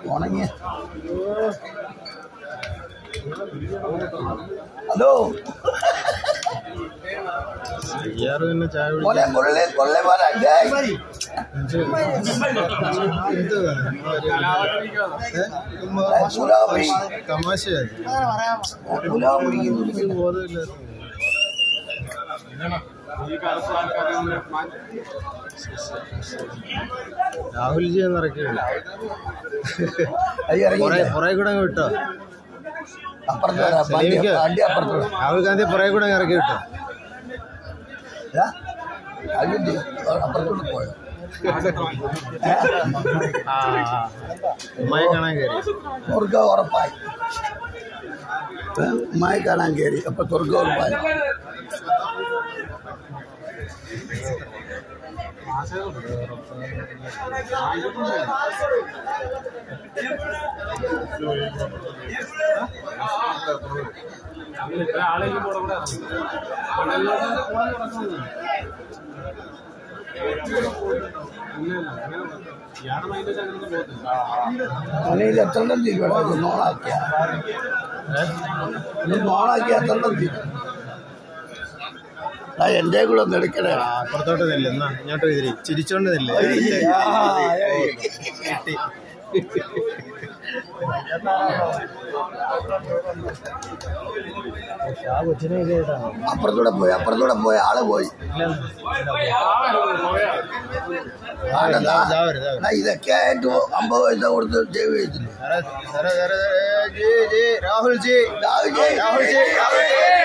ഉണങ്ങിയ ഹലോ ഇയാറ് പിന്നെ ചായ കൊല്ലെ കൊള്ളെ കൊള്ളെ പോരാ ഡേയ്. ഡേയ്, പുലാവ് പിടി. തമാശയായി പുലാവ് പിടിക്കുന്നു ബോധമില്ല രാഹുൽജി എന്ന് ഇറക്കിയില്ല അത് ഇറങ്ങി പുറകെ പുറകെ കൂടെ അങ്ങ് വിട്ടോ അപ്പുറത്ത് വരാം വണ്ടി സലീമിക്ക്. വണ്ടി അപ്പുറത്ത് വിടാം. രാഹുൽ ഗാന്ധി പുറകെ കൂടെ അങ്ങ് ഇറക്കി വിട്ടോ ഏ? അതിന്റെ അപ്പുറത്തോട്ട് പോയോ ആ ഉമ്മയെ കാണാൻ കയറി സ്വർഗം ഉറപ്പായി ഏ? ഉമ്മായി കാണാൻ കയറി അപ്പൊ സ്വർഗം ഉറപ്പായി അല്ലെങ്കിൽ എത്ര എണ്ണം തീരുവാ ഇത് നോണാക്കിയ ഇത് നോണാക്കിയ എത്ര എണ്ണം തീരും ആ എൻ്റെ കൂടെ ഒന്ന് എടുക്കണേ ആ, അപ്പുറത്തോട്ട് നില്ല എന്നാ ഇങ്ങോട്ട് ഇതിരി ചിരിച്ചോണ്ട് നില്ലേ ആ കൊച്ചിനെ ഇതായിട്ടാണ് അപ്പുറത്തൂടെ പോയി അപ്പുറത്തൂടെ പോയി ആള് പോയി ആടെ ദാ- ജാവര് ജാവര് ദാ ഇതൊക്കെ ആയിട്ട് അമ്പത് പൈസ കൊടുത്ത് സേവ് ചെയ്തിട്ടുണ്ട് സാറേ സാറേ സാറേ ജി ജി രാഹുൽ ജി രാഹുൽ ജയ്. രാഹുൽ ജി രാഹുൽ ജി